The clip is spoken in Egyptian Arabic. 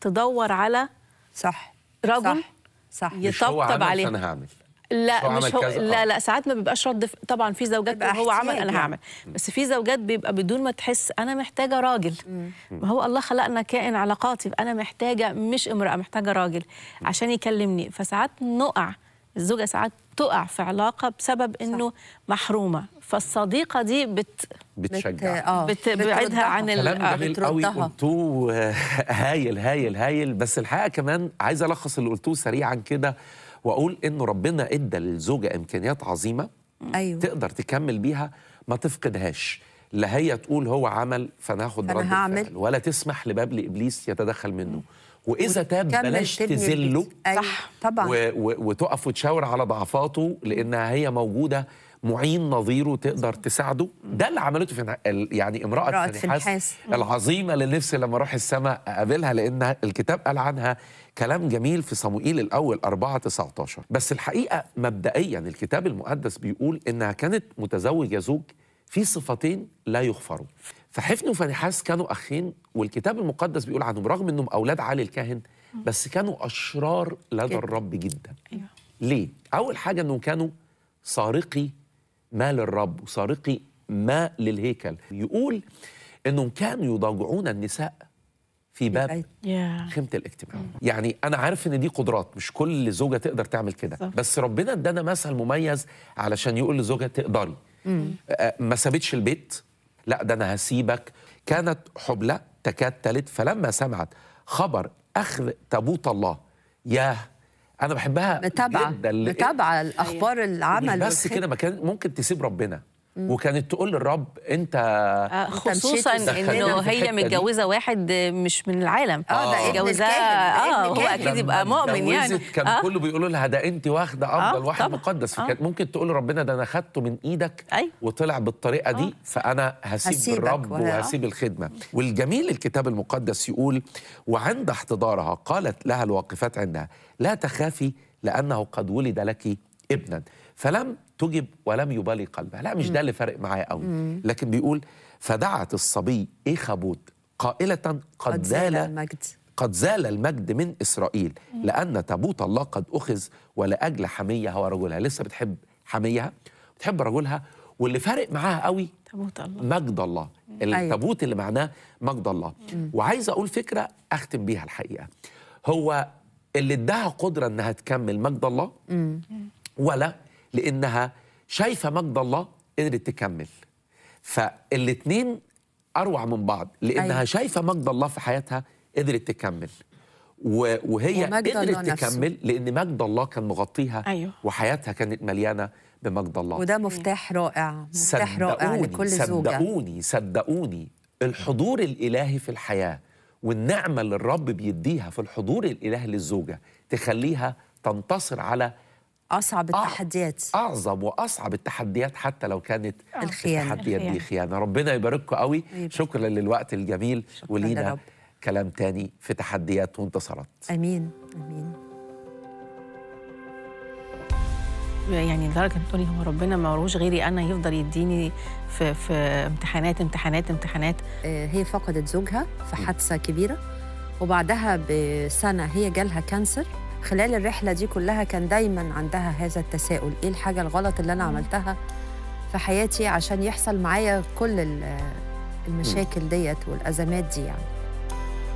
تدور على صح رجل صح صح ي- مش هو يطبطب عمل عليه. فانا هعمل لا هو مش عمل هو كذا، لا آه. لا ساعات ما بيبقاش رد ف- طبعا في زوجات بيبقى هو عمل احتياج انا يعني. هعمل بس في زوجات بيبقى بدون ما تحس انا محتاجه راجل ما هو الله خلقنا كائن علاقاتي انا محتاجه مش امراه محتاجه راجل عشان يكلمني فساعات نقع الزوجه ساعات تقع في علاقه بسبب انه محرومه فالصديقه دي بت بتشجع اه بتبعدها عن ال- كلام آه، جميل قوي بتردها. قلتوه آه، هايل هايل هايل بس الحقيقه كمان عايز الخص اللي قلتوه سريعا كده واقول انه ربنا ادى للزوجه امكانيات عظيمه ايوه تقدر تكمل بيها ما تفقدهاش لا هي تقول هو عمل فانا هاخد فأنا رد هعمل. الفعل ولا تسمح لباب لابليس يتدخل منه واذا تاب كمل بلاش تبني تذله البيت. أيوة. صح. طبعا و و وتقف وتشاور على ضعفاته لانها هي موجوده معين نظيره تقدر تساعده ده اللي عملته في ال- يعني امراه, امرأة فنحاس فنحاس. العظيمه اللي نفسي لما اروح السماء اقابلها لان الكتاب قال عنها كلام جميل في صموئيل الاول 4 19 بس الحقيقه مبدئيا الكتاب المقدس بيقول انها كانت متزوجه زوج في صفتين لا يغفروا فحفن وفنحاس كانوا اخين والكتاب المقدس بيقول عنهم رغم انهم اولاد علي الكاهن بس كانوا اشرار لدى جداً. الرب جدا أيوة. ليه اول حاجه انهم كانوا سارقي مال الرب وسارقي ماء للهيكل يقول انهم كانوا يضاجعون النساء في باب أي- يا خيمه الاجتماع يعني انا عارف ان دي قدرات مش كل زوجه تقدر تعمل كده صح. بس ربنا ادانا مثل مميز علشان يقول لزوجها تقدري آه، ما سابتش البيت لا ده انا هسيبك كانت حبلى تكاد تلد فلما سمعت خبر اخذ تابوت الله ياه انا بحبها متابعه جدا لأن- متابعه الاخبار مش العمل بس والخدمة. كده ما كان ممكن تسيب ربنا وكانت تقول للرب انت آه، أنت خصوصا مشيت انه وسخنت في هي الحتة دي. متجوزه واحد آه، مش من العالم آه، ده ابن متجوزاه الكاهن، ده اه ابن هو الكاهن. اكيد يبقى لما مؤمن يعني اتجوزت كان آه. كله بيقولوا لها ده انت واخده افضل آه، واحد طبعا. مقدس آه. فكانت ممكن تقول لربنا ده انا خدته من ايدك أيوة. وطلع بالطريقه دي آه. فانا هسيب هسيبك الرب ولا- وهسيب الخدمه والجميل الكتاب المقدس يقول وعند احتضارها قالت لها الواقفات عندها لا تخافي لانه قد ولد لك ابنا فلم تجب ولم يبالي قلبها لا مش ده اللي فارق معايا قوي لكن بيقول فدعت الصبي ايخابود قائله قد قد زال زال المجد قد زال المجد من إسرائيل لأن تابوت الله قد أخذ ولأجل حميها ورجلها لسه بتحب حميها بتحب رجلها واللي فارق معاها قوي تابوت الله مجد الله التابوت اللي معناه مجد الله وعايز أقول فكرة أختم بيها الحقيقة هو اللي اداها قدرة إنها تكمل مجد الله ولا لأنها شايفة مجد الله قدرت تكمل فالاتنين أروع من بعض لأنها أيوة. شايفة مجد الله في حياتها قدرت تكمل و- وهي ومجد الله قدرت نفسه. تكمل لأن مجد الله كان مغطيها أيوة. وحياتها كانت مليانة بمجد الله وده مفتاح رائع مفتاح رائع صدقوني لكل زوجة صدقوني صدقوني الحضور الإلهي في الحياة والنعمة اللي الرب بيديها في الحضور الإلهي للزوجة تخليها تنتصر على أصعب آه. التحديات أعظم وأصعب التحديات حتى لو كانت الخيانة. التحديات دي الخيانة. خيانة ربنا يبارككم قوي يبارك. شكرا للوقت الجميل يا ولينا رب. كلام تاني في تحديات وانتصارات أمين أمين يعني لدرجه إن تقولي هو ربنا ما وروش غيري انا يفضل يديني في في امتحانات امتحانات امتحانات آه، هي فقدت زوجها في حادثة كبيرة وبعدها بسنة هي جالها كانسر خلال الرحلة دي كلها كان دايما عندها هذا التساؤل إيه الحاجة الغلط اللي أنا عملتها في حياتي عشان يحصل معايا كل ال- المشاكل ديت والأزمات دي يعني